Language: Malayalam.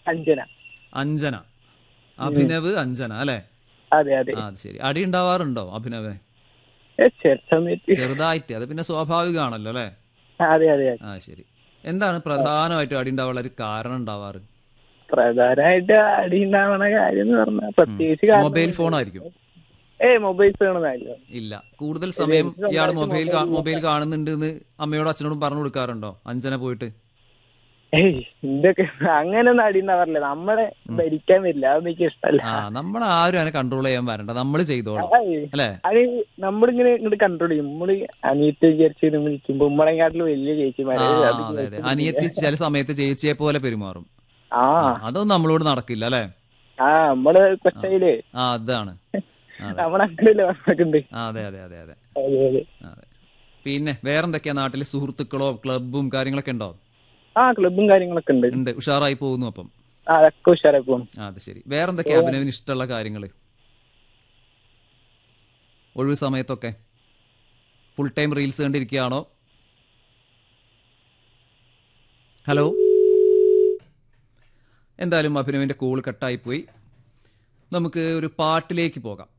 അഞ്ജന അഞ്ജന അഭിനവ് അഞ്ജന അല്ലെ അതെ അതെ ആ അത് ശരി അടി ഉണ്ടാവാറുണ്ടോ അഭിനവ് ഏ, ചെറിയ സമയത്ത് ചെറുതായിട്ട് അത് പിന്നെ സ്വാഭാവികമാണല്ലോ അല്ലെ അതെ അതെ അതെ ആ ശരി എന്താണ് പ്രധാനമായിട്ടും അടി ഉണ്ടാവാനുള്ള ഒരു കാരണം ഉണ്ടാവാറ് പ്രധാനമായിട്ട് അടി ഉണ്ടാവണ കാര്യം എന്ന് പറഞ്ഞാൽ പ്രത്യേകിച്ച് കാരണം മൊബൈൽ ഫോൺ ആയിരിക്കും ഏ മൊബൈൽ ഫോണൊന്നല്ല ഇല്ല കൂടുതൽ സമയം ഇയാൾ മൊബൈൽ കാ- മൊബൈൽ കാണുന്നുണ്ട് എന്ന് അമ്മയോടും അച്ഛനോടും പറഞ്ഞു കൊടുക്കാറുണ്ടോ അഞ്ജന പോയിട്ട് ഏയ് ഇതൊക്കെ അങ്ങനെയൊന്നും അടി ഉണ്ടാവാറില്ല നമ്മളെ ഭരിക്കാൻ പറ്റില്ല അതൊന്നും എനിക്ക് ഇഷ്ടമല്ല ആ നമ്മൾ ആരും അതിനെ കൺട്രോൾ ചെയ്യാൻ വരണ്ട നമ്മൾ ചെയ്തോളാം ഏയ്, അല്ലേ അത് നമ്മളിങ്ങനെ ഇങ്ങോട്ട് കൺട്രോൾ ചെയ്യും നമ്മള് അനിയത്തെ വിചാരിച്ച് നമ്മൾ നിൽക്കുമ്പോ നമ്മളെക്കാട്ടിലും വലിയ ആ ചേച്ചിമാരെ അത് അതെ അതെ അനിയത്തി ചില സമയത്ത് ചേച്ചിയെ പോലെ പെരുമാറും ആ ആ, അതൊന്നും നമ്മളോട് നടക്കില്ല അല്ലെ ആ നമ്മള് കൊച്ചയില് ആ അതാണ് അതെ നമ്മളങ്ങനെയല്ലേ പറഞ്ഞിട്ടുണ്ട് ആ, അതെ അതെ അതെ അതെ അതെ അതെ അതെ പിന്നെ വേറെന്തൊക്കെയാ നാട്ടിൽ സുഹൃത്തുക്കളോ ക്ലബും കാര്യങ്ങളൊക്കെ ഉണ്ടോ ആ ക്ലബും കാര്യങ്ങളൊക്കെ ഉണ്ട് ഉണ്ട് ഉഷാറായി പോകുന്നു അപ്പം ആ അതൊക്കെ ഉഷാറായി പോകും ആ, അത് ശരി വേറെന്തൊക്കെയാ അഭിനവിന് ഇഷ്ടമുള്ള കാര്യങ്ങൾ ഒഴിവ് സമയത്തൊക്കെ ഫുൾ ടൈം റീൽസ് കണ്ടിരിക്കുകയാണോ ഹലോ എന്തായാലും അഭിനവിൻ്റെ കോൾ കട്ടായി പോയി നമുക്ക് ഒരു പാട്ടിലേക്ക് പോകാം